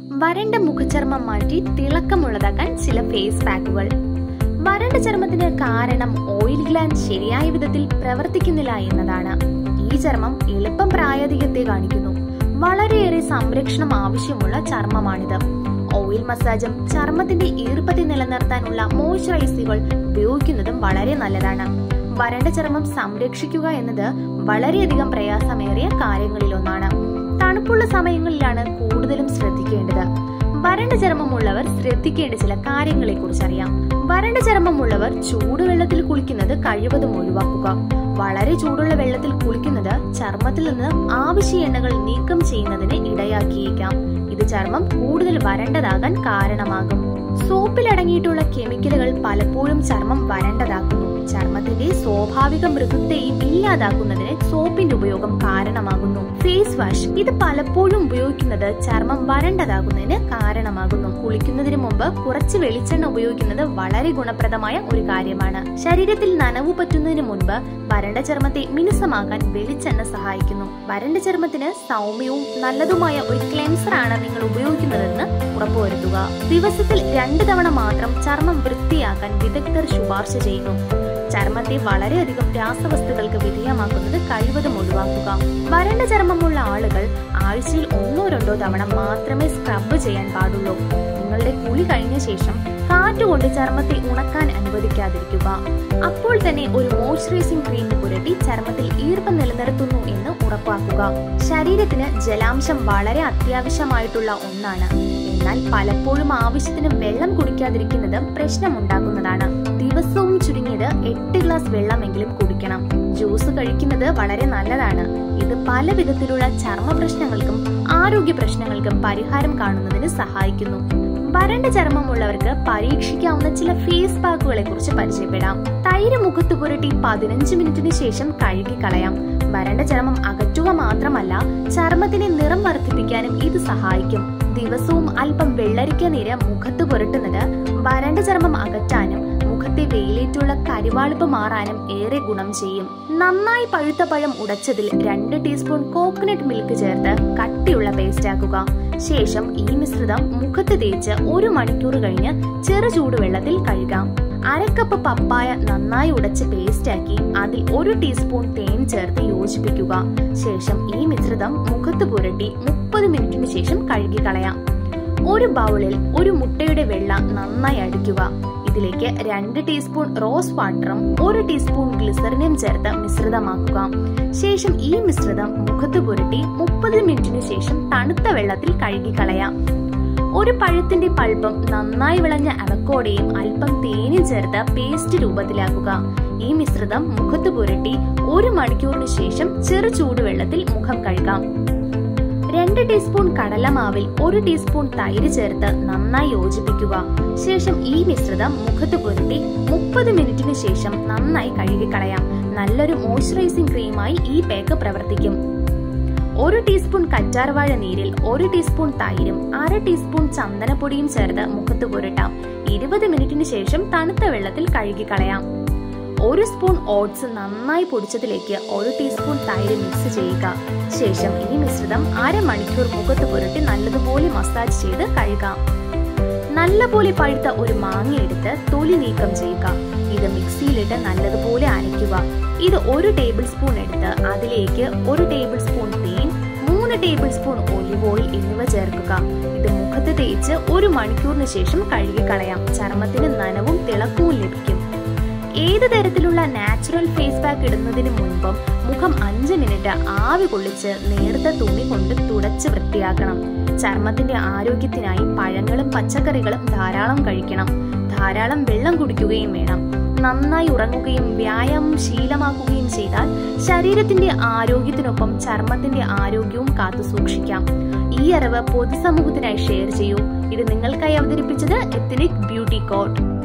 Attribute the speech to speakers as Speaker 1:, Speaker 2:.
Speaker 1: വരണ്ട മുഖചർമ്മം മാറ്റി തിളക്കമുള്ളതാക്കാൻ ചില ഫേസ് പാക്കുകൾ വരണ്ട ചർമ്മത്തിന് കാരണം ഓയിൽ ഗ്ലാൻഡ് ശരിയായ വിധത്തിൽ പ്രവർത്തിക്കുന്നില്ല എന്നതാണ് ഈ ചർമ്മം എളുപ്പം പ്രായാധികത്തെ കാണിക്കുന്നു വളരെയേറെ സംരക്ഷണം ആവശ്യമുള്ള ചർമ്മമാണിത് ഓയിൽ മസാജും ചർമ്മത്തിന്റെ ഈർപ്പത്തെ നിലനിർത്താനുള്ള മോയ്സ്ചറൈസുകൾ ഉപയോഗിക്കുന്നതും വളരെ നല്ലതാണ് വരണ്ട ചർമ്മം സംരക്ഷിക്കുക എന്നത് വളരെയധികം പ്രയാസമേറിയ കാര്യങ്ങളിലൊന്നാണ് തണുപ്പുള്ള സമയങ്ങളിലാണ് കൂടുതലും ശ്രദ്ധിക്കേണ്ടത് വരണ്ട ചർമ്മമുള്ളവർ ശ്രദ്ധിക്കേണ്ട ചില കാര്യങ്ങളെ കുറിച്ച് അറിയാം വരണ്ട ചർമ്മമുള്ളവർ ചൂടുവെള്ളത്തിൽ കുളിക്കുന്നത് കഴിവതും ഒഴിവാക്കുക വളരെ ചൂടുള്ള വെള്ളത്തിൽ കുളിക്കുന്നത് ചർമ്മത്തിൽ നിന്ന് ആവശ്യ എണ്ണകൾ നീക്കം ചെയ്യുന്നതിന് ഇടയാക്കിയേക്കാം ഇത് ചർമ്മം കൂടുതൽ വരണ്ടതാകാൻ കാരണമാകും സോപ്പിൽ അടങ്ങിയിട്ടുള്ള കെമിക്കലുകൾ പലപ്പോഴും ചർമ്മം വരണ്ടതാക്കുന്നു ചർമ്മത്തിന്റെ സ്വാഭാവിക മൃദുത്വയും ഇല്ലാതാക്കുന്നതിന് സോപ്പിന്റെ ഉപയോഗം കാരണമാകുന്നു ഫേസ് വാഷ് ഇത് പലപ്പോഴും ഉപയോഗിക്കുന്നത് ചർമ്മം വരണ്ടതാകുന്നതിന് കാരണമാകുന്നു കുളിക്കുന്നതിന് മുമ്പ് കുറച്ച് വെളിച്ചെണ്ണ ഉപയോഗിക്കുന്നത് വളരെ ഗുണപ്രദമായ ഒരു കാര്യമാണ് ശരീരത്തിൽ നനവു പറ്റുന്നതിന് മുൻപ് വരണ്ട ചർമ്മത്തെ മിനുസമാക്കാൻ വെളിച്ചെണ്ണ സഹായിക്കുന്നു വരണ്ട ചർമ്മത്തിന് സൗമ്യവും നല്ലതുമായ ഒരു ക്ലെൻസർ ആണ് നിങ്ങൾ ഉപയോഗിക്കുന്നതെന്ന് ഉറപ്പുവരുത്തുക ദിവസത്തിൽ രണ്ട് തവണ മാത്രം ചർമ്മം വൃത്തിയാക്കാൻ വിദഗ്ധർ ശുപാർശ ചെയ്യുന്നു ചർമ്മത്തെ വളരെയധികം രാസവസ്തുക്കൾക്ക് വിധേയമാക്കുന്നത് കഴിവതും ഒഴിവാക്കുക വരണ്ട ചർമ്മമുള്ള ആളുകൾ ആഴ്ചയിൽ ഒന്നോ രണ്ടോ തവണ മാത്രമേ സ്ക്രബ് ചെയ്യാൻ പാടുള്ളൂ നിങ്ങളുടെ കുളി കഴിഞ്ഞ ശേഷം കാറ്റുകൊണ്ട് ചർമ്മത്തെ ഉണക്കാൻ അനുവദിക്കാതിരിക്കുക അപ്പോൾ തന്നെ ഒരു മോയ്സ്ചറൈസിംഗ് ക്രീം പുരട്ടി ചർമ്മത്തിൽ ഈർപ്പം നിലനിർത്തുന്നു എന്ന് ഉറപ്പാക്കുക ശരീരത്തിന് ജലാംശം വളരെ അത്യാവശ്യമായിട്ടുള്ള ഒന്നാണ് എന്നാൽ പലപ്പോഴും ആവശ്യത്തിന് വെള്ളം കുടിക്കാതിരിക്കുന്നത് പ്രശ്നമുണ്ടാക്കുന്നതാണ് ദിവസവും ചുരുങ്ങിയത് എട്ട് ഗ്ലാസ് വെള്ളമെങ്കിലും കുടിക്കണം ജ്യൂസ് കഴിക്കുന്നത് വളരെ നല്ലതാണ് ഇത് പല വിധത്തിലുള്ള ചർമ്മ പ്രശ്നങ്ങൾക്കും ആരോഗ്യ പ്രശ്നങ്ങൾക്കും പരിഹാരം കാണുന്നതിന് സഹായിക്കുന്നു വരണ്ട ചർമ്മമുള്ളവർക്ക് പരീക്ഷിക്കാവുന്ന ചില ഫേസ് പാക്കുകളെ കുറിച്ച് പരിചയപ്പെടാം തൈര് മുഖത്ത് പുരട്ടി പതിനഞ്ച് മിനിറ്റിന് ശേഷം കഴുകി കളയാം വരണ്ട ചർമ്മം അകറ്റുക മാത്രമല്ല ചർമ്മത്തിന്റെ നിറം വർദ്ധിപ്പിക്കാനും ഇത് സഹായിക്കും ദിവസവും അല്പം വെള്ളരിക്ക നീര് മുഖത്ത് പുരട്ടുന്നത് വരണ്ട ചർമ്മം അകറ്റാനും മുഖത്തെ വെയിലേറ്റുള്ള കരിവാളിപ്പ് മാറാനും ഏറെ ഗുണം ചെയ്യും നന്നായി പഴുത്ത പഴം ഉടച്ചതിൽ രണ്ട് ടീസ്പൂൺ കോക്കനട്ട് മിൽക്ക് ചേർത്ത് കട്ടിയുള്ള പേസ്റ്റ് ആക്കുക ശേഷം ഈ മിശ്രിതം മുഖത്ത് തേച്ച് ഒരു മണിക്കൂർ കഴിഞ്ഞ് ചെറു ചൂടുവെള്ളത്തിൽ കഴുകാം അരക്കപ്പ് പപ്പായ നന്നായി ഉടച്ച് പേസ്റ്റാക്കി അതിൽ ഒരു ടീസ്പൂൺ തേൻ ചേർത്ത് യോജിപ്പിക്കുക ശേഷം ഈ മിശ്രിതം മുഖത്ത് പുരട്ടി മുപ്പത് മിനിറ്റിന് ശേഷം കഴുകി കളയാം ഒരു ബൗളിൽ ഒരു മുട്ടയുടെ വെള്ള നന്നായി അടിക്കുക ഇതിലേക്ക് രണ്ട് ടീസ്പൂൺ റോസ് വാട്ടറും ഒരു ടീസ്പൂൺ ഗ്ലിസറിനും ചേർത്ത് മിശ്രിതമാക്കുക ശേഷം ഈ മിശ്രിതം മുഖത്ത് പുരട്ടി മുപ്പത് മിനിറ്റിന് ശേഷം തണുത്ത വെള്ളത്തിൽ കഴുകി കളയാം ഒരു പഴത്തിന്റെ പൾപ്പും നന്നായി വിളഞ്ഞ അവക്കോടയും അല്പം തേനും ചേർത്ത് പേസ്റ്റ് രൂപത്തിലാക്കുക ഈ മിശ്രിതം മുഖത്ത് പുരട്ടി ഒരു മണിക്കൂറിന് ശേഷം ചെറു ചൂടുവെള്ളത്തിൽ മുഖം കഴുകാം രണ്ട് ടീസ്പൂൺ കടലമാവിൽ ഒരു ടീസ്പൂൺ തൈര് ചേർത്ത് നന്നായി യോജിപ്പിക്കുക ശേഷം ഈ മിശ്രിതം മുഖത്ത് പുരട്ടി മുപ്പത് മിനിറ്റിന് ശേഷം നന്നായി കഴുകിക്കളയാം നല്ലൊരു മോയ്സ്ചറൈസിംഗ് ക്രീമായി ഈ പേക്ക് പ്രവർത്തിക്കും ഒരു ടീസ്പൂൺ കറ്റാർവാഴ നീരിൽ ഒരു ടീസ്പൂൺ തൈരും അര ടീസ്പൂൺ ചന്ദനപ്പൊടിയും ചേർത്ത് മുഖത്ത് പുരട്ടാം ഇരുപത് മിനിറ്റിന് ശേഷം തണുത്ത വെള്ളത്തിൽ കഴുകിക്കളയാം ഒരു സ്പൂൺ ഓട്സ് നന്നായി പൊടിച്ചതിലേക്ക് ഒരു ടീസ്പൂൺ തൈര് മിക്സ് ചെയ്യുക ശേഷം ഈ മിശ്രിതം അരമണിക്കൂർ മുഖത്ത് പുരട്ടി നല്ലതുപോലെ മസാജ് ചെയ്ത് കഴുകാം നല്ലപോലെ പഴുത്ത ഒരു മാങ്ങ എടുത്ത് തൊലി നീക്കം ചെയ്യുക ഇത് മിക്സിയിലിട്ട് നല്ലതുപോലെ അരയ്ക്കുക ഇത് ഒരു ടേബിൾ സ്പൂൺ എടുത്ത് അതിലേക്ക് ഒരു ടേബിൾ സ്പൂൺ തേൻ മൂന്ന് ടേബിൾ സ്പൂൺ ഒലിവ് ഓയിൽ എന്നിവ ചേർക്കുക ഇത് മുഖത്ത് തേച്ച് ഒരു മണിക്കൂറിന് ശേഷം കഴുകിക്കളയാം ചർമ്മത്തിന് നനവും തിളക്കവും ലഭിക്കും ഏത് തരത്തിലുള്ള നാച്ചുറൽ ഫേസ് പാക്ക് ഇടുന്നതിന് മുൻപും മുഖം അഞ്ച് മിനിറ്റ് ആവി കൊള്ളിച്ച് നേർത്ത തുണി കൊണ്ട് തുടച്ച് വൃത്തിയാക്കണം ചർമ്മത്തിന്റെ ആരോഗ്യത്തിനായി പഴങ്ങളും പച്ചക്കറികളും ധാരാളം കഴിക്കണം ധാരാളം വെള്ളം കുടിക്കുകയും വേണം നന്നായി ഉറങ്ങുകയും വ്യായാമം ശീലമാക്കുകയും ചെയ്താൽ ശരീരത്തിന്റെ ആരോഗ്യത്തിനൊപ്പം ചർമ്മത്തിന്റെ ആരോഗ്യവും കാത്തു സൂക്ഷിക്കാം ഈ അറിവ് പൊതുസമൂഹത്തിനായി ഷെയർ ചെയ്യൂ ഇത് നിങ്ങൾക്കായി അവതരിപ്പിച്ചത് എത്തനിക് ബ്യൂട്ടി കോട്ട്